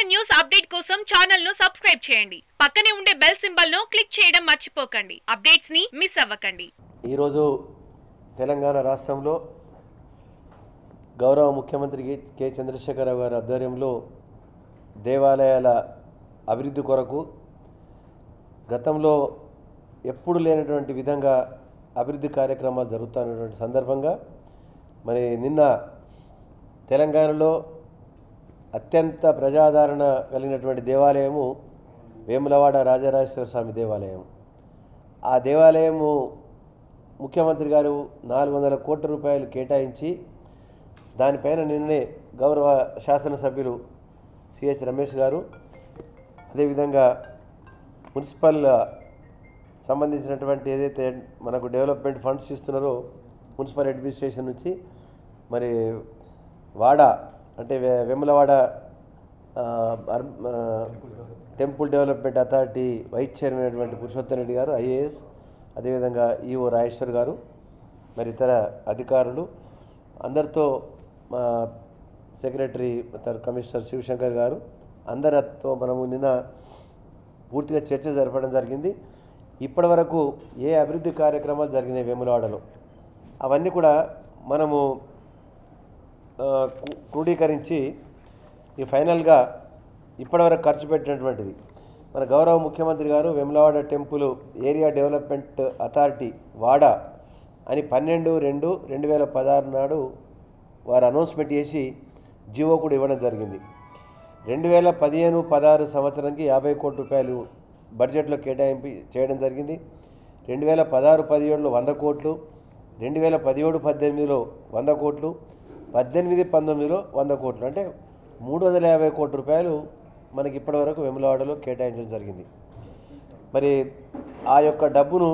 News update కోసం channel ను subscribe చేయండి పక్కనే ఉండే బెల్ సింబల్ ను క్లిక్ చేయడం మర్చిపోకండి అప్డేట్స్ ని మిస్ అవ్వకండి ఈరోజు తెలంగాణ రాష్ట్రంలో గౌరవ ముఖ్యమంత్రి కె- కె చంద్రశేఖరరావు గారి ఆధ్వర్యంలో దేవాలయాల అభివృద్ధి కొరకు గతంలో ఎప్పుడు లేనటువంటి విధంగా అభివృద్ధి కార్యక్రమాలు జరుగుతున్నటువంటి సందర్భంగా మరి నిన్న తెలంగాణలో అత్యంత ప్రజాదరణ కలిగినటువంటి దేవాలయము వేములవాడ రాజరాజేశ్వర స్వామి దేవాలయం ఆ దేవాలయము ముఖ్యమంత్రి గారు నాలుగు వందల కోట్ల రూపాయలు కేటాయించి దానిపైన నిన్నే గౌరవ శాసనసభ్యులు సిహెచ్ రమేష్ గారు అదేవిధంగా మున్సిపల్ సంబంధించినటువంటి ఏదైతే మనకు డెవలప్మెంట్ ఫండ్స్ ఇస్తున్నారో మున్సిపల్ అడ్మినిస్ట్రేషన్ నుంచి మరి వాడ అంటే వే- వేములవాడ ఆ, అర్- ఆ, temple development authority vice chairman అయినటువంటి పురుషోత్తం రెడ్డి గారు ఐఏఎస్ అదేవిధంగా ఈఓ రాజేశ్వర్ గారు మరి ఇతర అధికారులు అందరితో మా సెక్రటరీ తర్వాత కమిషనర్ శివశంకర్ గారు అందరితో మనము నిన్న పూర్తిగా చర్చ జరపడం జరిగింది ఇప్పటి వరకు ఏ అభివృద్ధి కార్యక్రమాలు జరిగినాయి వేములవాడలో అవన్నీ కూడా మనము ఆ, క్రూ- క్రోడీకరించి ఈ ఫైనల్గా ఇప్పటివరకు ఖర్చు పెట్టినటువంటిది మన గౌరవ ముఖ్యమంత్రి గారు Vemulawada temple area development authority వాడా అని పన్నెండు రెండు రెండు వేల పదహారు నాడు వారు అనౌన్స్మెంట్ చేసి జీవో కూడా ఇవ్వడం జరిగింది రెండు వేల పదిహేను పదహారు సంవత్సరానికి యాభై కోట్ల రూపాయలు బడ్జెట్లో కేటాయింపు చేయడం జరిగింది రెండు వేల పదహారు పదిహేడులో వంద కోట్లు రెండు వేల పదిహేడు పద్దెనిమిదిలో వంద కోట్లు పద్దెనిమిది పంతొమ్మిదిలో వంద కోట్లు అంటే మూడు వందల యాభై కోట్ల రూపాయలు మనకి ఇప్పటివరకు వెములవాడలో కేటాయించడం జరిగింది మరి ఆ యొక్క డబ్బును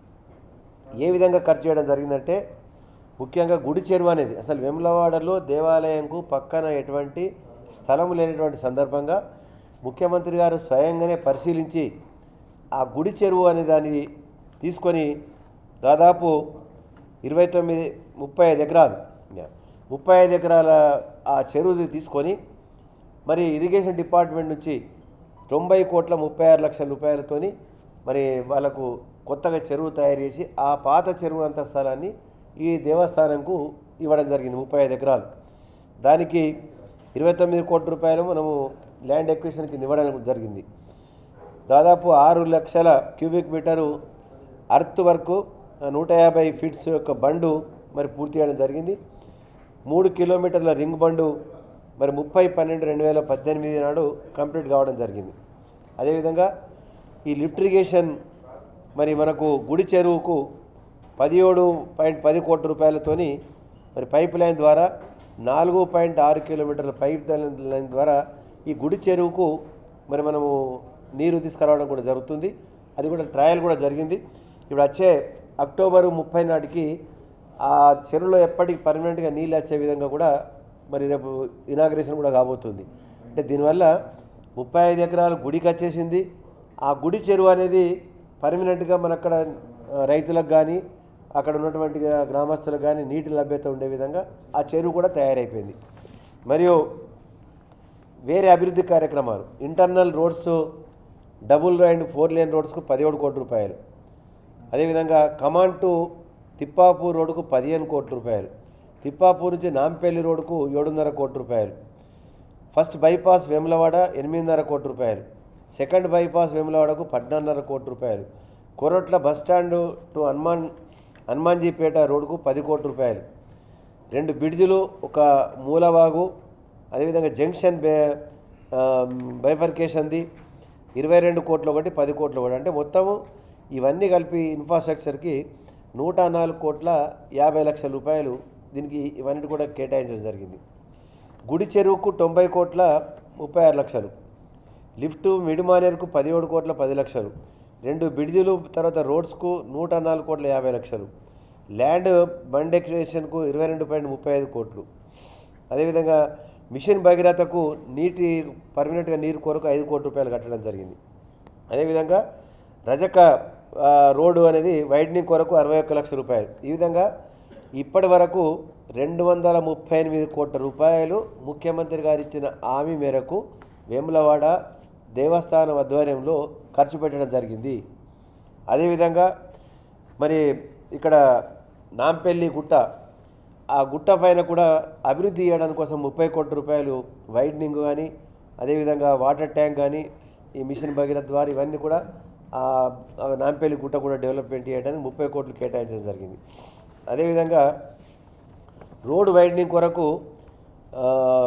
ఏ విధంగా ఖర్చు చేయడం జరిగిందంటే ముఖ్యంగా గుడి చెరువు అనేది అసలు వెములవాడలో దేవాలయంకు పక్కన ఎటువంటి స్థలం లేనటువంటి సందర్భంగా ముఖ్యమంత్రి గారు స్వయంగానే పరిశీలించి ఆ గుడి చెరువు అనే దాన్ని తీసుకొని దాదాపు ఇరవై తొమ్మిది ముప్పై ఐదు ఎకరాలు ముప్పై ఐదు ఎకరాల ఆ చెరువు తీసుకొని మరి ఇరిగేషన్ డిపార్ట్మెంట్ నుంచి తొంభై కోట్ల ముప్పై ఆరు లక్షల రూపాయలతోని మరి వాళ్ళకు కొత్తగా చెరువు తయారు చేసి ఆ పాత చెరువు అంత స్థలాన్ని ఈ దేవస్థానంకు ఇవ్వడం జరిగింది ముప్పై ఐదు ఎకరాలు దానికి ఇరవై తొమ్మిది కోట్ల రూపాయలు మనము ల్యాండ్ ఎక్విషన్కి ఇవ్వడం జరిగింది దాదాపు ఆరు లక్షల క్యూబిక్ మీటరు అర్త్ వరకు నూట యాభై ఫీట్స్ యొక్క బండు మరి పూర్తి చేయడం జరిగింది మూడు కిలోమీటర్ల రింగ్ బండు మరి ముప్పై పన్నెండు రెండు వేల పద్దెనిమిది నాడు కంప్లీట్ కావడం జరిగింది అదేవిధంగా ఈ లిఫ్ట్ ఇరిగేషన్ మరి మనకు గుడి చెరువుకు పదిహేడు పాయింట్ పది కోట్ల రూపాయలతోని మరి పైప్ లైన్ ద్వారా నాలుగు పాయింట్ ఆరు కిలోమీటర్ల పైప్ లైన్ ద్వారా ఈ గుడి చెరువుకు మరి మనము నీరు తీసుకురావడం కూడా జరుగుతుంది అది కూడా ట్రయల్ కూడా జరిగింది ఇప్పుడు వచ్చే అక్టోబర్ ముప్పై నాటికి ఆ చెరువులో ఎప్పటికి పర్మనెంట్గా నీళ్ళు వచ్చే విధంగా కూడా మరి రేపు ఇనాగ్రేషన్ కూడా కాబోతుంది అంటే దీనివల్ల ముప్పై ఐదు ఎకరాలు గుడికి వచ్చేసింది ఆ గుడి చెరువు అనేది పర్మనెంట్గా మన అక్కడ ఆ, రైతులకు కానీ అక్కడ ఉన్నటువంటి గ్రామస్తులకు కానీ నీటి లభ్యత ఉండే విధంగా ఆ చెరువు కూడా తయారైపోయింది మరియు వేరే అభివృద్ధి కార్యక్రమాలు internal roads double and four lane రోడ్స్కు పదిహేడు కోట్ల రూపాయలు అదేవిధంగా కమాండ్ టు తిప్పాపూర్ రోడ్డుకు పదిహేను కోట్ల రూపాయలు తిప్పాపూర్ నుంచి నాంపల్లి రోడ్డుకు ఏడున్నర కోట్ల రూపాయలు ఫస్ట్ బైపాస్ వేములవాడ ఎనిమిదిన్నర కోట్ల రూపాయలు సెకండ్ బైపాస్ వేములవాడకు పద్నాలుగున్నర కోట్ల రూపాయలు Korutla bus stand to Hanuman Hanumanjipet రోడ్డుకు పది కోట్ల రూపాయలు రెండు బిడ్జులు ఒక మూలవాగు అదేవిధంగా జంక్షన్ బే బైఫర్కేషన్ది ఇరవై రెండు కోట్లు ఒకటి పది కోట్లు ఒకటి అంటే మొత్తము ఇవన్నీ కలిపి ఇన్ఫ్రాస్ట్రక్చర్కి నూట నాలుగు కోట్ల యాభై లక్షల రూపాయలు దీనికి ఇవన్నీ కూడా కేటాయించడం జరిగింది గుడి చెరువుకు తొంభై కోట్ల ముప్పై ఆరు లక్షలు లిఫ్ట్ మిడిమానేర్కు పదిహేడు కోట్ల పది లక్షలు రెండు బిడ్జులు తర్వాత రోడ్స్కు నూట నాలుగు కోట్ల యాభై లక్షలు ల్యాండ్ బండ్ ఎక్స్టేషన్కు ఇరవై రెండు పాయింట్ ముప్పై ఐదు కోట్లు అదేవిధంగా మిషన్ భగీరథకు నీటి పర్మనెంట్గా నీరు కొరకు ఐదు కోట్ల రూపాయలు కట్టడం జరిగింది అదేవిధంగా రజక ఆ, రోడ్డు అనేది వైడనింగ్ కొరకు అరవై ఒక్క లక్షల రూపాయలు ఈ విధంగా ఇప్పటి వరకు రెండు వందల ముప్పై ఎనిమిది కోట్ల రూపాయలు ముఖ్యమంత్రి గారు ఇచ్చిన హామీ మేరకు వేములవాడ దేవస్థానం ఆధ్వర్యంలో ఖర్చు పెట్టడం జరిగింది అదేవిధంగా మరి ఇక్కడ నాంపల్లి గుట్ట ఆ గుట్ట పైన కూడా అభివృద్ధి చేయడానికి కోసం ముప్పై కోట్ల రూపాయలు వైడనింగ్ కానీ అదేవిధంగా వాటర్ ట్యాంక్ కానీ ఈ మిషన్ భగీరథ ద్వారా ఇవన్నీ కూడా ఆ ఆ నాంపల్లి గుట్ట కూడా డెవలప్మెంట్ చేయడానికి ముప్పై కోట్లు కేటాయించడం జరిగింది అదేవిధంగా రోడ్ వైడనింగ్ కొరకు ఆ,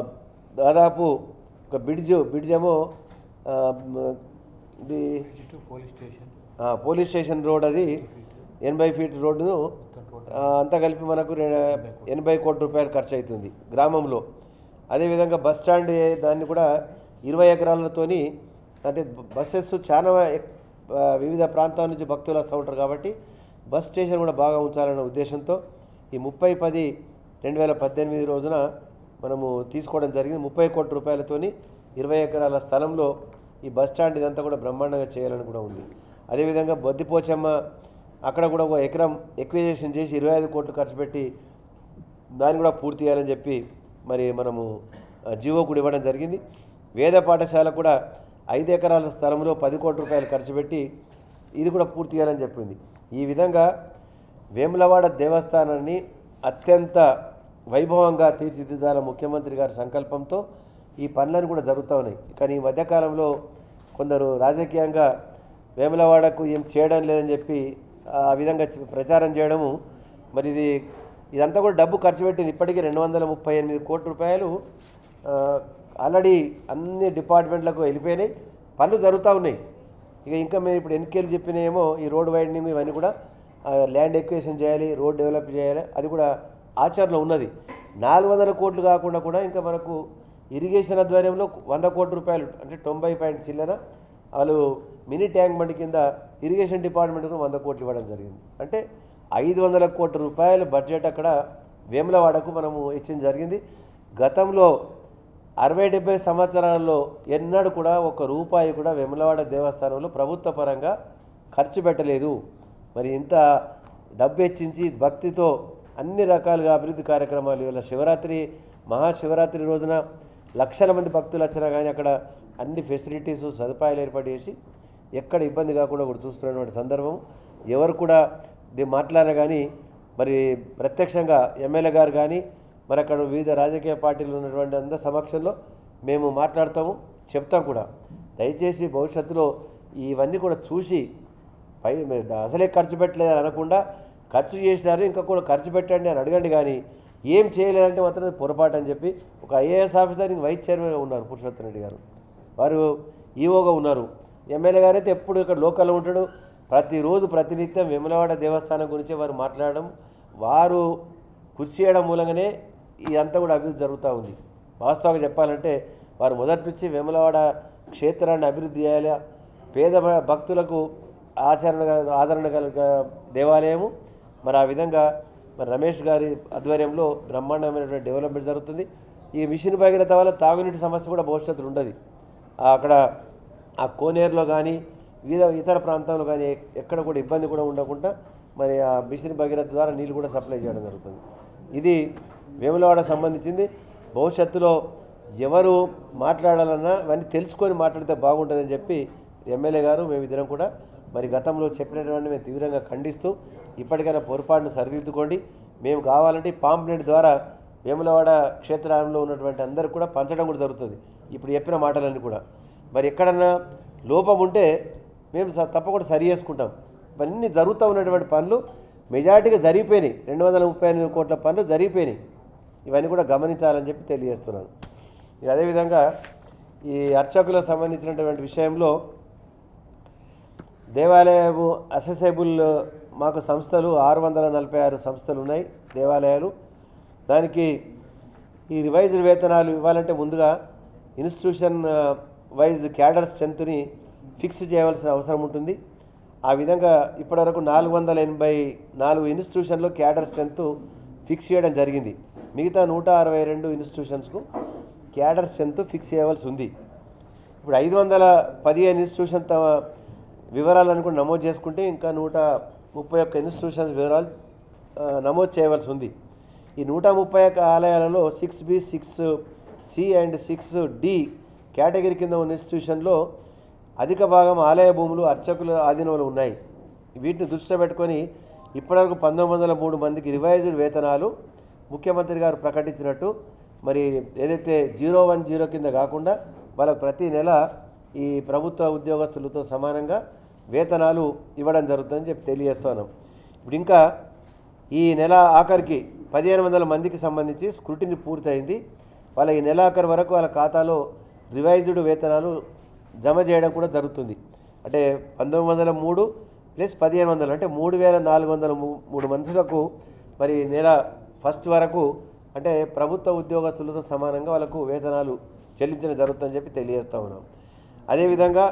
దాదాపు ఒక బ్రిడ్జ్ బ్రిడ్జ్ ఏమో ఆ, మ- ఇది పోలీస్ స్టేషన్ ఆ, పోలీస్ స్టేషన్ రోడ్ అది ఎనభై ఫీట్ రోడ్డును ఆ, అంతా కలిపి మనకు రె- ఎనభై కోట్ల రూపాయలు ఖర్చు అవుతుంది గ్రామంలో అదేవిధంగా బస్ స్టాండ్ ఏ- దాన్ని కూడా ఇరవై ఎకరాలతోని అంటే బ- బస్సెస్ చాలా ఎక్- ఆ, వివిధ ప్రాంతాల నుంచి భక్తులు వస్తూ ఉంటారు కాబట్టి బస్ స్టేషన్ కూడా బాగా ఉంచాలనే ఉద్దేశంతో ఈ ముప్పై పది రెండు వేల పద్దెనిమిది రోజున మనము తీసుకోవడం జరిగింది ముప్పై కోట్ల రూపాయలతోని ఇరవై ఎకరాల స్థలంలో ఈ బస్ స్టాండ్ ఇదంతా కూడా బ్రహ్మాండంగా చేయాలని కూడా ఉంది అదేవిధంగా బొద్దిపోచమ్మ అక్కడ కూడా ఒక ఎకరం ఎక్విజేషన్ చేసి ఇరవై ఐదు కోట్లు ఖర్చు పెట్టి దాన్ని కూడా పూర్తి చేయాలని చెప్పి మరి మనము ఆ, జీవో కూడా ఇవ్వడం జరిగింది వేద పాఠశాల కూడా ఐదు ఎకరాల స్థలంలో పది కోట్ల రూపాయలు ఖర్చు పెట్టి ఇది కూడా పూర్తి చేయాలని చెప్పింది ఈ విధంగా వేములవాడ దేవస్థానాన్ని అత్యంత వైభవంగా తీర్చిదిద్దాల ముఖ్యమంత్రి గారి సంకల్పంతో ఈ పనులను కూడా జరుగుతూ ఉన్నాయి కానీ ఈ మధ్యకాలంలో కొందరు రాజకీయంగా వేములవాడకు ఏం చేయడం లేదని చెప్పి ఆ విధంగా చె- ప్రచారం చేయడము మరి ఇది ఇదంతా కూడా డబ్బు ఖర్చు పెట్టింది ఇప్పటికీ రెండు వందల ముప్పై ఎనిమిది కోట్ల రూపాయలు ఆ, ఆల్రెడీ అన్ని డిపార్ట్మెంట్లకు వెళ్ళిపోయినాయి పనులు జరుగుతూ ఉన్నాయి ఇక ఇంకా మేము ఇప్పుడు ఎన్నికలు చెప్పినేమో ఈ రోడ్ వైడనింగ్ ఇవన్నీ కూడా ఆ, ల్యాండ్ ఎక్వేషన్ చేయాలి రోడ్ డెవలప్ చేయాలి అది కూడా ఆచరణలో ఉన్నది నాలుగు వందల కోట్లు కాకుండా కూడా ఇంకా మనకు ఇరిగేషన్ ఆధ్వర్యంలో వంద కోట్ల రూపాయలు అంటే తొంభై పాయింట్ చిల్లర వాళ్ళు మినీ ట్యాంక్ బండి కింద ఇరిగేషన్ డిపార్ట్మెంట్కు వంద కోట్లు ఇవ్వడం జరిగింది అంటే ఐదు వందల కోట్ల రూపాయల బడ్జెట్ అక్కడ వేములవాడకు మనము ఇచ్చడం జరిగింది గతంలో అరవై డెబ్బై సంవత్సరాల్లో ఎన్నడూ కూడా ఒక రూపాయి కూడా వెములవాడ దేవస్థానంలో ప్రభుత్వ పరంగా ఖర్చు పెట్టలేదు మరి ఇంత డబ్బు హెచ్చించి భక్తితో అన్ని రకాలుగా అభివృద్ధి కార్యక్రమాలు ఇలా శివరాత్రి మహాశివరాత్రి రోజున లక్షల మంది భక్తులు వచ్చినా కానీ అక్కడ అన్ని ఫెసిలిటీస్ సదుపాయాలు ఏర్పాటు చేసి ఎక్కడ ఇబ్బంది కాకుండా కూడా చూస్తున్నటువంటి సందర్భం ఎవరు కూడా ఇది మాట్లాడినా కానీ మరి ప్రత్యక్షంగా ఎమ్మెల్యే గారు కానీ మరి అక్కడ వివిధ రాజకీయ పార్టీలు ఉన్నటువంటి అందరి సమక్షంలో మేము మాట్లాడతాము చెప్తాం కూడా దయచేసి భవిష్యత్తులో ఇవన్నీ కూడా చూసి పై మీరు అసలే ఖర్చు పెట్టలేదని అనకుండా ఖర్చు చేసినారు ఇంకా కూడా ఖర్చు పెట్టండి అని అడగండి కానీ ఏం చేయలేదంటే మాత్రం అది పొరపాటు అని చెప్పి ఒక ఐఏఎస్ ఆఫీసర్ ఇంక వైస్ చైర్మన్గా ఉన్నారు పురుషోత్తం రెడ్డి గారు వారు ఈవోగా ఉన్నారు ఎమ్మెల్యే గారు అయితే ఎప్పుడు ఇక్కడ లోకల్లో ఉంటాడు ప్రతిరోజు ప్రతినిత్యం వెములవాడ దేవస్థానం గురించి వారు మాట్లాడడం వారు కృషి చేయడం మూలంగానే ఇదంతా కూడా అభివృద్ధి జరుగుతూ ఉంది వాస్తవంగా చెప్పాలంటే వారు మొదటి నుంచి వేములవాడ క్షేత్రాన్ని అభివృద్ధి చేయాలి పేద భ- భక్తులకు ఆచరణ ఆదరణ కలిగ దేవాలయము మరి ఆ విధంగా మరి రమేష్ గారి ఆధ్వర్యంలో బ్రహ్మాండమైనటువంటి డెవలప్మెంట్ జరుగుతుంది ఈ మిషన్ భగీరథ వల్ల తాగునీటి సమస్య కూడా భవిష్యత్తులో ఉండదు ఆ అక్కడ ఆ కోనేరులో కానీ వివిధ ఇతర ప్రాంతాల్లో కానీ ఎక్కడ కూడా ఇబ్బంది కూడా ఉండకుండా మరి ఆ మిషన్ భగీరథ ద్వారా నీళ్ళు కూడా సప్లై చేయడం జరుగుతుంది ఇది వేములవాడ సంబంధించింది భవిష్యత్తులో ఎవరు మాట్లాడాలన్నా అవన్నీ తెలుసుకొని మాట్లాడితే బాగుంటుందని చెప్పి ఎమ్మెల్యే గారు మేమిద్దరం కూడా మరి గతంలో చెప్పినటువంటి మేము తీవ్రంగా ఖండిస్తూ ఇప్పటికైనా పొరపాటును సరిదిద్దుకోండి మేము కావాలంటే పాంప్లెట్ ద్వారా వేములవాడ క్షేత్రంలో ఉన్నటువంటి అందరూ కూడా పంచడం కూడా జరుగుతుంది ఇప్పుడు చెప్పిన మాటలన్నీ కూడా మరి ఎక్కడన్నా లోపం ఉంటే మేము స- తప్పకుండా సరి చేసుకుంటాం ఇవన్నీ జరుగుతూ ఉన్నటువంటి పనులు మెజారిటీగా జరిగిపోయినాయి రెండు వందల ముప్పై ఎనిమిది కోట్ల పనులు జరిగిపోయినాయి ఇవన్నీ కూడా గమనించాలని చెప్పి తెలియజేస్తున్నాను ఇక అదేవిధంగా ఈ అర్చకులకు సంబంధించినటువంటి విషయంలో దేవాలయము అసెసబుల్ మాకు సంస్థలు ఆరు వందల నలభై ఆరు సంస్థలు ఉన్నాయి దేవాలయాలు దానికి ఈ రివైజ్డ్ వేతనాలు ఇవ్వాలంటే ముందుగా ఇన్స్టిట్యూషన్ ఆ, వైజ్ క్యాడర్ స్ట్రెంత్ని ఫిక్స్ చేయవలసిన అవసరం ఉంటుంది ఆ విధంగా ఇప్పటివరకు నాలుగు వందల ఎనభై నాలుగు ఇన్స్టిట్యూషన్లో క్యాడర్ స్ట్రెంత్ ఫిక్స్ చేయడం జరిగింది మిగతా నూట అరవై రెండు ఇన్స్టిట్యూషన్స్కు క్యాడర్ స్ట్రెంత్ ఫిక్స్ చేయవలసి ఉంది ఇప్పుడు ఐదు వందల పదిహేను ఇన్స్టిట్యూషన్ తమ వివరాలను కూడా నమోదు చేసుకుంటే ఇంకా నూట ముప్పై ఒక్క ఇన్స్టిట్యూషన్స్ వివరాలు ఆ, నమోదు చేయవలసి ఉంది ఈ నూట ముప్పై ఒక్క ఆలయాలలో six B six C and six D category కింద ఉన్న ఇన్స్టిట్యూషన్లో అధిక భాగం ఆలయ భూములు అర్చకుల ఆధీనంలో ఉన్నాయి వీటిని దృష్టిలో పెట్టుకొని ఇప్పటివరకు పంతొమ్మిది వందల మూడు మందికి రివైజ్డ్ వేతనాలు ముఖ్యమంత్రి గారు ప్రకటించినట్టు మరి ఏదైతే జీరో వన్ జీరో కింద కాకుండా వాళ్ళకు ప్రతి నెల ఈ ప్రభుత్వ ఉద్యోగస్తులతో సమానంగా వేతనాలు ఇవ్వడం జరుగుతుందని చెప్పి తెలియజేస్తున్నాం ఇప్పుడు ఇంకా ఈ నెల ఆఖరికి పదిహేను వందల మందికి సంబంధించి స్క్రూటినీ పూర్తయింది వాళ్ళ ఈ నెల ఆఖరి వరకు వాళ్ళ ఖాతాలో రివైజ్డ్ వేతనాలు జమ చేయడం కూడా జరుగుతుంది అంటే పంతొమ్మిది వందల మూడు ప్లస్ పదిహేను వందలు అంటే మూడు వేల నాలుగు వందల మూ- మూడు మనుషులకు మరి నెల ఫస్ట్ వరకు అంటే ప్రభుత్వ ఉద్యోగస్తులతో సమానంగా వాళ్ళకు వేతనాలు చెల్లించడం జరుగుతుందని చెప్పి తెలియజేస్తా ఉన్నాం అదేవిధంగా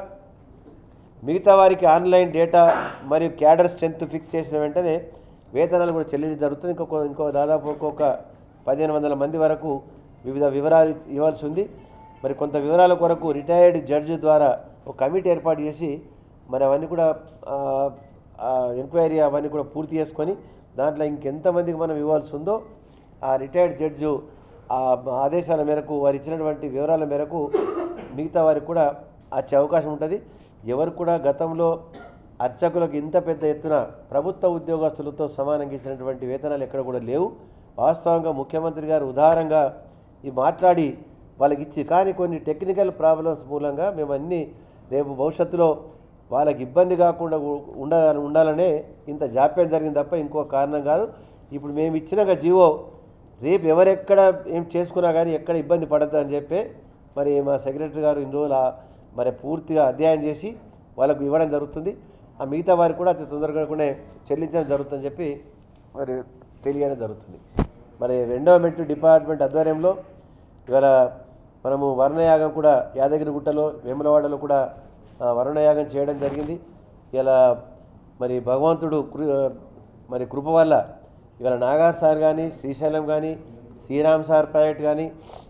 మిగతా వారికి ఆన్లైన్ డేటా మరియు క్యాడర్ స్ట్రెంత్ ఫిక్స్ చేసిన వెంటనే వేతనాలు కూడా చెల్లించడం జరుగుతుంది ఇంకొక ఇంకో దాదాపు ఇంకొక పదిహేను వందల మంది వరకు వివిధ వివరాలు ఇవ్వాల్సి ఉంది మరి కొంత వివరాల కొరకు రిటైర్డ్ జడ్జి ద్వారా ఒక కమిటీ ఏర్పాటు చేసి మరి అవన్నీ కూడా ఆ, ఆ, ఎంక్వైరీ అవన్నీ కూడా పూర్తి చేసుకొని దాంట్లో ఇంకెంతమందికి మనం ఇవ్వాల్సి ఉందో ఆ రిటైర్డ్ జడ్జు ఆ ఆదేశాల మేరకు వారు ఇచ్చినటువంటి వివరాల మేరకు మిగతా వారికి కూడా వచ్చే అవకాశం ఉంటుంది ఎవరు కూడా గతంలో అర్చకులకు ఇంత పెద్ద ఎత్తున ప్రభుత్వ ఉద్యోగస్తులతో సమానంగా ఇచ్చినటువంటి వేతనాలు ఎక్కడ కూడా లేవు వాస్తవంగా ముఖ్యమంత్రి గారు ఉదారంగా ఈ మాట్లాడి వాళ్ళకి ఇచ్చి కానీ కొన్ని టెక్నికల్ ప్రాబ్లమ్స్ మూలంగా మేము అన్ని రేపు భవిష్యత్తులో వాళ్ళకి ఇబ్బంది కాకుండా ఉ- ఉండ ఉండాలనే ఇంత జాప్యం జరిగింది తప్ప ఇంకో కారణం కాదు ఇప్పుడు మేము ఇచ్చిన జీవో రేపు ఎవరెక్కడ ఏం చేసుకున్నా కానీ ఎక్కడ ఇబ్బంది పడద్దు అని చెప్పి మరి మా సెక్రటరీ గారు ఇన్ని రోజులు ఆ- మరి పూర్తిగా అధ్యయనం చేసి వాళ్ళకు ఇవ్వడం జరుగుతుంది ఆ మిగతా వారికి కూడా అతి తొందరగానే చెల్లించడం జరుగుతుందని చెప్పి మరి తెలియడం జరుగుతుంది మరి రెండవ మెట్టు డిపార్ట్మెంట్ ఆధ్వర్యంలో ఇవాళ మనము వర్ణయాగం కూడా యాదగిరిగుట్టలో వేములవాడలో కూడా ఆ, వర్ణయాగం చేయడం జరిగింది ఇలా మరి భగవంతుడు కృ మరి కృప వల్ల ఇవాళ నాగార్ సార్ కానీ శ్రీశైలం కానీ శ్రీరామ్ సార్ ప్రాజెక్ట్ కానీ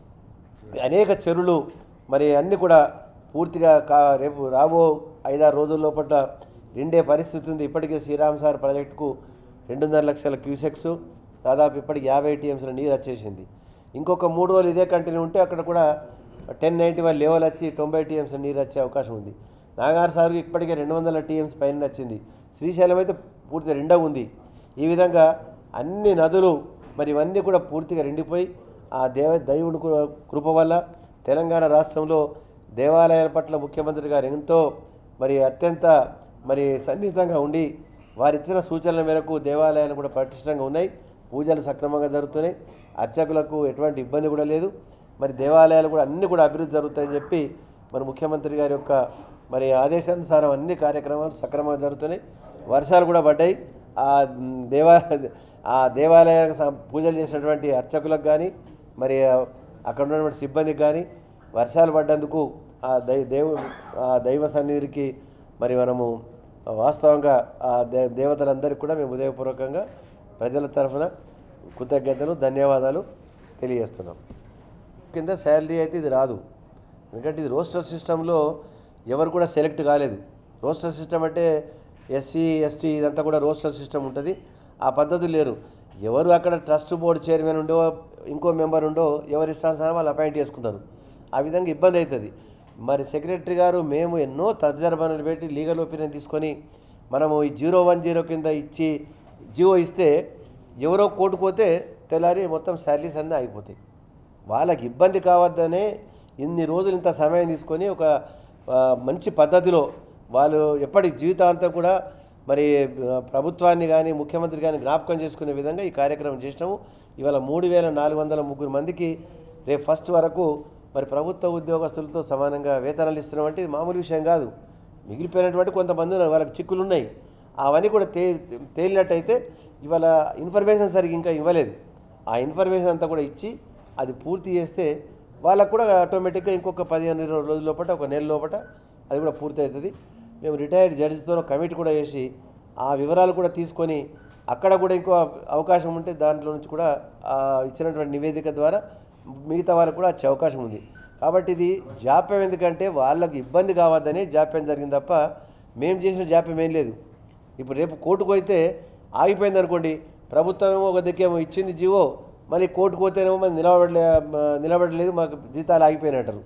అనేక చెరువులు మరి అన్నీ కూడా పూర్తిగా కా రేపు రాబో ఐదారు రోజుల లోపల నిండే పరిస్థితి ఉంది ఇప్పటికే శ్రీరామ్ సార్ ప్రాజెక్టుకు రెండున్నర లక్షల క్యూసెక్స్ దాదాపు ఇప్పటికి యాభై టీఎంసీల నీరు వచ్చేసింది ఇంకొక మూడు రోజులు ఇదే కంటిన్యూ ఉంటే అక్కడ కూడా టెన్ నైంటీ వన్ లెవెల్ వచ్చి తొంభై టీఎంసీ నీరు వచ్చే అవకాశం ఉంది నాగార్ సార్కి ఇప్పటికే రెండు వందల టీఎంసీ పైన వచ్చింది శ్రీశైలం అయితే పూర్తిగా రెండవ ఉంది ఈ విధంగా అన్ని నదులు మరి ఇవన్నీ కూడా పూర్తిగా రెండిపోయి ఆ దేవ దైవుని కృ- కృప వల్ల తెలంగాణ రాష్ట్రంలో దేవాలయాల పట్ల ముఖ్యమంత్రి గారు ఎంతో మరి అత్యంత మరి సన్నిహితంగా ఉండి వారిచ్చిన సూచనల మేరకు దేవాలయాలు కూడా పటిష్టంగా ఉన్నాయి పూజలు సక్రమంగా జరుగుతున్నాయి అర్చకులకు ఎటువంటి ఇబ్బంది కూడా లేదు మరి దేవాలయాలు కూడా అన్నీ కూడా అభివృద్ధి జరుగుతాయని చెప్పి మరి ముఖ్యమంత్రి గారి యొక్క మరి ఆదేశానుసారం అన్ని కార్యక్రమాలు సక్రమంగా జరుగుతున్నాయి వర్షాలు కూడా పడ్డాయి ఆ దేవా ఆ దేవాలయాలకు సం- పూజలు చేసినటువంటి అర్చకులకు కానీ మరి ఆ అక్కడ ఉన్నటువంటి సిబ్బందికి కానీ వర్షాలు పడ్డందుకు ఆ దై దేవు ఆ దైవ సన్నిధికి మరి మనము వాస్తవంగా ఆ దే దేవతలందరికీ కూడా మేము ఉదయపూర్వకంగా ప్రజల తరఫున కృతజ్ఞతలు ధన్యవాదాలు తెలియజేస్తున్నాం కింద శాలరీ అయితే ఇది రాదు ఎందుకంటే ఇది రోస్టర్ సిస్టంలో ఎవరు కూడా సెలెక్ట్ కాలేదు రోస్టర్ సిస్టమ్ అంటే ఎస్సీ ఎస్టీ ఇదంతా కూడా రోస్టర్ సిస్టమ్ ఉంటుంది ఆ పద్ధతి లేరు ఎవరు అక్కడ ట్రస్ట్ బోర్డు చైర్మన్ ఉండో ఇంకో మెంబర్ ఉండో ఎవరి ఇష్టానుసారం వాళ్ళు అపాయింట్ చేసుకుంటారు ఆ విధంగా ఇబ్బంది అవుతుంది మరి సెక్రటరీ గారు మేము ఎన్నో తజ్జరబనులు పెట్టి లీగల్ ఒపీనియన్ తీసుకొని మనము ఈ జీరో వన్ జీరో కింద ఇచ్చి జీవో ఇస్తే ఎవరో కోటుకోతే తెల్లారి మొత్తం శాలరీస్ అన్నీ ఆగిపోతాయి వాళ్ళకి ఇబ్బంది కావద్దనే ఇన్ని రోజులు ఇంత సమయం తీసుకొని ఒక ఆ, మంచి పద్ధతిలో వాళ్ళు ఎప్పటి జీవితాంతం కూడా మరి ఆ, ప్రభుత్వాన్ని కానీ ముఖ్యమంత్రి కానీ జ్ఞాపకం చేసుకునే విధంగా ఈ కార్యక్రమం చేసినాము ఇవాళ మూడు వేల నాలుగు వందల ముగ్గురు మందికి రేపు ఫస్ట్ వరకు మరి ప్రభుత్వ ఉద్యోగస్తులతో సమానంగా వేతనాలు ఇస్తున్నాం అంటే ఇది మామూలు విషయం కాదు మిగిలిపోయినటువంటి కొంతమంది ఉన్నారు వాళ్ళకి చిక్కులు ఉన్నాయి అవన్నీ కూడా తే తేలినట్టయితే ఇవాళ ఇన్ఫర్మేషన్ సరిగ్గా ఇంకా ఇవ్వలేదు ఆ ఇన్ఫర్మేషన్ అంతా కూడా ఇచ్చి అది పూర్తి చేస్తే వాళ్ళకు కూడా ఆటోమేటిక్గా ఇంకొక పదిహేను ఇరవై రోజుల లోపల ఒక నెల లోపల అది కూడా పూర్తి అవుతుంది మేము రిటైర్డ్ జడ్జితో కమిటీ కూడా చేసి ఆ వివరాలు కూడా తీసుకొని అక్కడ కూడా ఇంకో అవకాశం ఉంటే దాంట్లో నుంచి కూడా ఆ ఇచ్చినటువంటి నివేదిక ద్వారా మిగతా వాళ్ళకు కూడా వచ్చే అవకాశం ఉంది కాబట్టి ఇది జాప్యం ఎందుకంటే వాళ్ళకి ఇబ్బంది కావద్దని జాప్యం జరిగింది తప్ప మేము చేసిన జాప్యం ఏం లేదు ఇప్పుడు రేపు కోర్టుకు పోతే ఆగిపోయింది అనుకోండి ప్రభుత్వం ఏమో ఒక దిక్కేమో ఇచ్చింది జీవో మళ్ళీ కోర్టుకు పోతేనేమో మరి నిలబడలే మ- నిలబడలేదు మాకు జీతాలు ఆగిపోయినట్టారు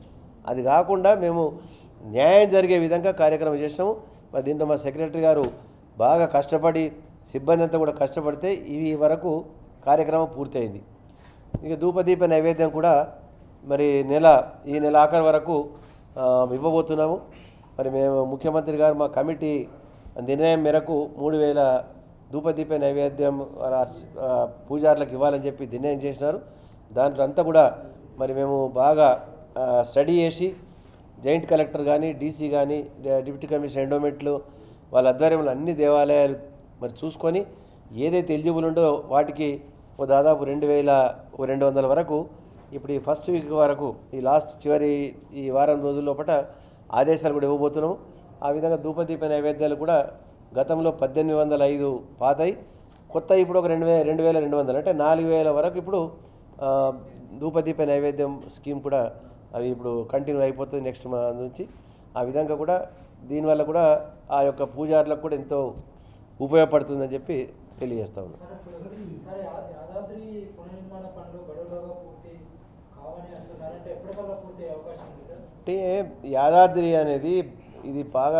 అది కాకుండా మేము న్యాయం జరిగే విధంగా కార్యక్రమం చేసినాము మరి దీంట్లో మా సెక్రటరీ గారు బాగా కష్టపడి సిబ్బంది అంతా కూడా కష్టపడితే ఇవి వరకు కార్యక్రమం పూర్తయింది ఇక ధూపదీప నైవేద్యం కూడా మరి నెల ఈ నెల ఆఖరి వరకు ఆ, ఇవ్వబోతున్నాము మరి మేము ముఖ్యమంత్రి గారు మా కమిటీ నిర్ణయం మేరకు మూడు వేల ధూపదీప నైవేద్యం ఆ, ఆ, పూజారులకు ఇవ్వాలని చెప్పి నిర్ణయం చేసినారు దాంట్లో అంతా కూడా మరి మేము బాగా ఆ, స్టడీ చేసి జాయింట్ కలెక్టర్ కానీ డీసీ కానీ డిప్యూటీ కమిషనర్ ఎండోమెంట్లు వాళ్ళ ఆధ్వర్యంలో అన్ని దేవాలయాలు మరి చూసుకొని ఏదైతే ఎలిజిబుల్ ఉందో వాటికి ఓ దాదాపు రెండు వేల ఓ రెండు వందల వరకు ఇప్పుడు ఈ ఫస్ట్ వీక్ వరకు ఈ లాస్ట్ చివరి ఈ వారం రోజుల లోపల ఆదేశాలు కూడా ఇవ్వబోతున్నాము ఆ విధంగా ధూపదీప నైవేద్యాలు కూడా గతంలో పద్దెనిమిది వందల ఐదు పాతాయి కొత్త ఇప్పుడు ఒక రెండు వే రెండు వేల రెండు వందలు అంటే నాలుగు వేల వరకు ఇప్పుడు ఆ, ధూపదీప నైవేద్యం స్కీమ్ కూడా అవి ఇప్పుడు కంటిన్యూ అయిపోతుంది నెక్స్ట్ మా నుంచి ఆ విధంగా కూడా దీనివల్ల కూడా ఆ యొక్క పూజారులకు కూడా ఎంతో ఉపయోగపడుతుందని చెప్పి తెలియజేస్తా ఉన్నాం సార్ యా- యాదాద్రి పునర్నిర్మాణ పనులు గడువులోగా పూర్తి కావని అంటున్నారు అంటే ఎప్పటికల్లా పూర్తి అయ్యే అవకాశం ఉంది సార్ అంటే యాదాద్రి అనేది ఇది బాగా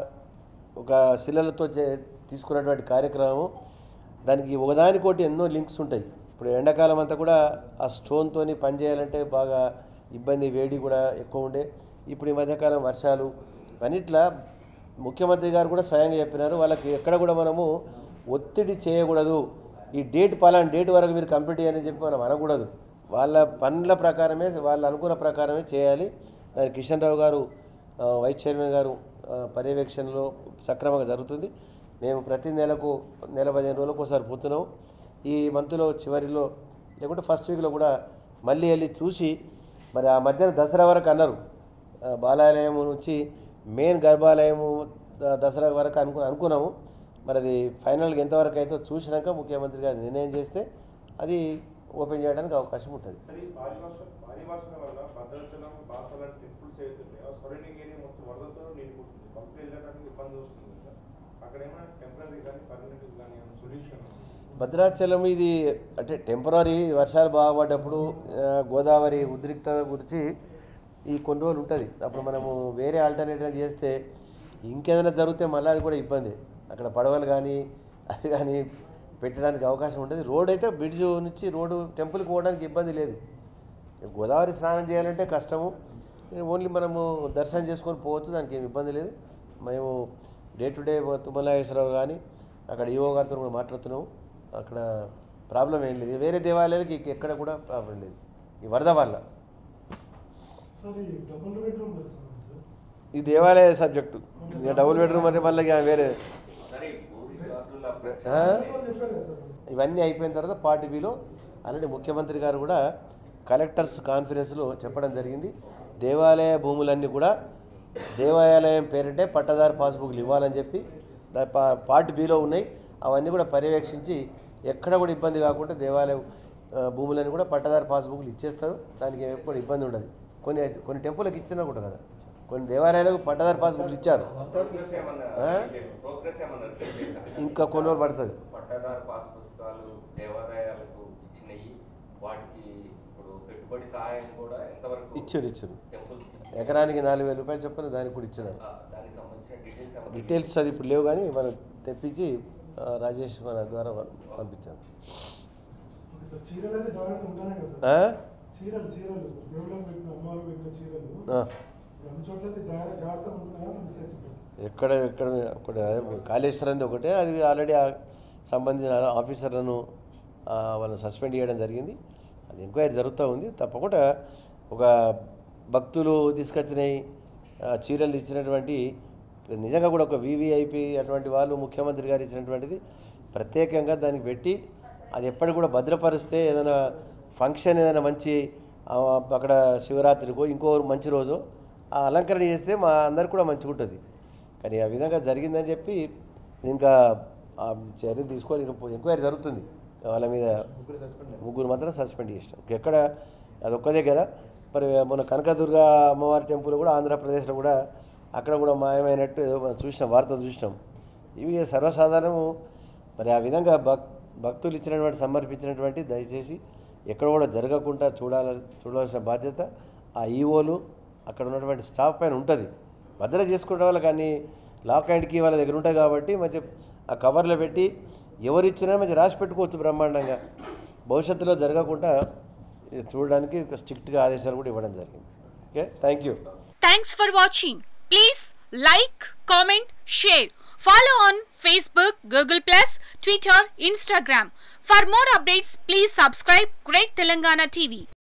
ఒక శిలలతో చే తీసుకున్నటువంటి కార్యక్రమం దానికి ఒకదానికోటి ఎన్నో లింక్స్ ఉంటాయి ఇప్పుడు ఎండాకాలం అంతా కూడా ఆ స్టోన్తోని పనిచేయాలంటే బాగా ఇబ్బంది వేడి కూడా ఎక్కువ ఉండే ఇప్పుడు ఈ మధ్యకాలం వర్షాలు అన్నిట్లా ముఖ్యమంత్రి గారు కూడా స్వయంగా చెప్పినారు వాళ్ళకి ఎక్కడ కూడా మనము ఒత్తిడి చేయకూడదు ఈ డేట్ పలానా డేట్ వరకు మీరు కంప్లీట్ చేయని చెప్పి మనం అనకూడదు వాళ్ళ పనుల ప్రకారమే వాళ్ళ అనుకున్న ప్రకారమే చేయాలి దానికి కిషన్ రావు గారు ఆ, వైస్ చైర్మన్ గారు ఆ, పర్యవేక్షణలో సక్రమంగా జరుగుతుంది మేము ప్రతి నెలకు నెల పదిహేను రోజులకు ఒకసారి పోతున్నాం ఈ మంత్లో చివరిలో లేకుంటే ఫస్ట్ వీక్లో కూడా మళ్ళీ వెళ్ళి చూసి మరి ఆ మధ్యాహ్నం దసరా వరకు అన్నారు ఆ, బాలాలయం నుంచి మెయిన్ గర్భాలయము ద- దసరా వరకు అనుకు అనుకున్నాము మరి అది ఫైనల్గా ఎంతవరకు అయితే చూసినాక ముఖ్యమంత్రి గారు నిర్ణయం చేస్తే అది ఓపెన్ చేయడానికి అవకాశం ఉంటుంది అది భారీ వర్షం భారీ వర్షం వల్ల భద్రాచలం బాసల టెంపుల్స్ ఏదైతున్నాయో ఆ సరౌండింగ్ ఏరియా మొత్తం వరదతో నిండిపోతుంది పంపు వెళ్ళడానికి ఇబ్బంది వస్తుంది సార్ అక్కడ ఏమైనా టెంపరీ కానీ పర్మనెంట్ కానీ ఏమైనా సొల్యూషన్ భద్రాచలం ఇది అంటే టెంపరీ వర్షాలు బాగా పడ్డప్పుడు ఆ, గోదావరి ఉద్రిక్తత గురించి ఈ కొన్ని రోజులు ఉంటుంది అప్పుడు మనము వేరే ఆల్టర్నేటివ్ చేస్తే ఇంకేదైనా జరిగితే మళ్ళీ అది కూడా ఇబ్బంది అక్కడ పడవలు కానీ అవి కానీ పెట్టడానికి అవకాశం ఉంటుంది రోడ్ అయితే బ్రిడ్జ్ నుంచి రోడ్డు టెంపుల్కి పోవడానికి ఇబ్బంది లేదు గోదావరి స్నానం చేయాలంటే కష్టము ఓన్లీ మనము దర్శనం చేసుకొని పోవచ్చు దానికి ఏమి ఇబ్బంది లేదు మేము డే టు డే తుమ్మలాగేశ్వరరావు కానీ అక్కడ ఈవో గారితో కూడా మాట్లాడుతున్నాము అక్కడ ప్రాబ్లం ఏం లేదు వేరే దేవాలయాలకి ఇక ఎక్కడ కూడా ప్రాబ్లం లేదు ఈ వరద వల్ల సార్ ఈ డబుల్ బెడ్రూమ్ సార్ ఈ దేవాలయ సబ్జెక్టు ఇక డబుల్ బెడ్రూమ్ అంటే మళ్ళీ ఇక వేరే ఆ? చెప్పారు కదా సార్ ఇవన్నీ అయిపోయిన తర్వాత పార్టీ బిలో ఆల్రెడీ ముఖ్యమంత్రి గారు కూడా కలెక్టర్స్ కాన్ఫరెన్స్లో చెప్పడం జరిగింది దేవాలయ భూములన్నీ కూడా దేవాలయం పేరిటే పట్టదారు పాస్బుక్లు ఇవ్వాలని చెప్పి దా- పా- పార్ట్ బిలో ఉన్నాయి అవన్నీ కూడా పర్యవేక్షించి ఎక్కడ కూడా ఇబ్బంది కాకుండా దేవాలయం ఆ, భూములన్నీ కూడా పట్టదారు పాస్బుక్లు ఇచ్చేస్తారు దానికి ఎప్పుడు ఇబ్బంది ఉండదు కొన్ని కొన్ని టెంపుల్కి ఇచ్చినా కూడా కదా కొన్ని దేవాలయాలకు పట్టదారు పాస్బుక్లు ఇచ్చారు ప్రోగ్రెస్ ఏమన్నా ఆ? ప్రోగ్రెస్ ఏమన్నా రిలీజ్ చేశారా? ఇంకా కొన్ని రోజులు పడుతుంది పట్టాదారు పాస్ పుస్తకాలు దేవాలయాలకు ఇచ్చినవి వాటికి ఇప్పుడు పెట్టుబడి సహాయం కూడా ఎంతవరకు ఇచ్చారు ఇచ్చారు టెంపుల్స్ ఎకరానికి నాలుగు వేల రూపాయలు చొప్పున దానికి కూడా ఇచ్చినారు దానికి సంబంధించిన డీటెయిల్స్ ఏమన్నా డీటెయిల్స్ అది ఇప్పుడు లేవు కానీ మనం తెప్పించి ఆ, రాజేష్ మన ద్వారా పంపించాను ఓకే సార్ చీరలు అయితే జాగ్రత్త ఉంటానే కదా ఆ? సార్ చీరలు చీరలు దేవుళ్ళకి పెట్టిన అమ్మవారికి పెట్టిన చీరలు ఆ. అన్ని చోట్ల అయితే జాగ్రత్త జాగ్రత్తగా ఉంటున్నాయా మిస్ అవుతుంది ఎక్కడ ఎక్కడ ఒకటి అదే కాళేశ్వరంది ఒకటే అది ఆల్రెడీ ఆ సంబంధించిన ఆఫీసర్లను ఆ, వాళ్ళని సస్పెండ్ చేయడం జరిగింది అది ఎంక్వైరీ జరుగుతూ ఉంది తప్పకుండా ఒక భక్తులు తీసుకొచ్చినాయి ఆ, చీరలు ఇచ్చినటువంటి నిజంగా కూడా ఒక వివిఐపి అటువంటి వాళ్ళు ముఖ్యమంత్రి గారు ఇచ్చినటువంటిది ప్రత్యేకంగా దానికి పెట్టి అది ఎప్పటికి కూడా భద్రపరిస్తే ఏదైనా ఫంక్షన్ ఏదైనా మంచి ఆ, అక్కడ శివరాత్రికో ఇంకో మంచి రోజు ఆ అలంకరణ చేస్తే మా అందరికి కూడా మంచిగా ఉంటుంది కానీ ఆ విధంగా జరిగిందని చెప్పి ఇంకా ఆ చర్య తీసుకొని ఇంకా ఎంక్వైరీ జరుగుతుంది వాళ్ళ మీద ముగ్గురు మాత్రం సస్పెండ్ చేసినాం ఎక్కడ అదొక్క దగ్గర మరి మన కనకదుర్గ అమ్మవారి టెంపుల్ కూడా ఆంధ్రప్రదేశ్లో కూడా అక్కడ కూడా మాయమైనట్టు ఏదో మనం చూసినాం వార్త చూసినాం ఇవి సర్వసాధారణము మరి ఆ విధంగా భక్ భక్తులు ఇచ్చినటువంటి సమర్పించినటువంటి దయచేసి ఎక్కడ కూడా జరగకుండా చూడాల చూడవలసిన బాధ్యత ఆ ఈఓలు అక్కడ ఉన్నటువంటి స్టాఫ్ పైన ఉంటుంది భద్రత చేసుకునే వాళ్ళు కానీ లాక్ హ్యాండ్కి వాళ్ళ దగ్గర ఉంటాయి కాబట్టి మంచి ఆ కవర్లో పెట్టి ఎవరిచ్చినా మంచి రాసి పెట్టుకోవచ్చు బ్రహ్మాండంగా భవిష్యత్తులో జరగకుండా ఇది చూడడానికి స్ట్రిక్ట్గా ఆదేశాలు కూడా ఇవ్వడం జరిగింది okay thank you Thanks for watching. Please like, comment, share. Follow on Facebook, Google Plus, Twitter, Instagram. For more updates, please subscribe Great Telangana TV.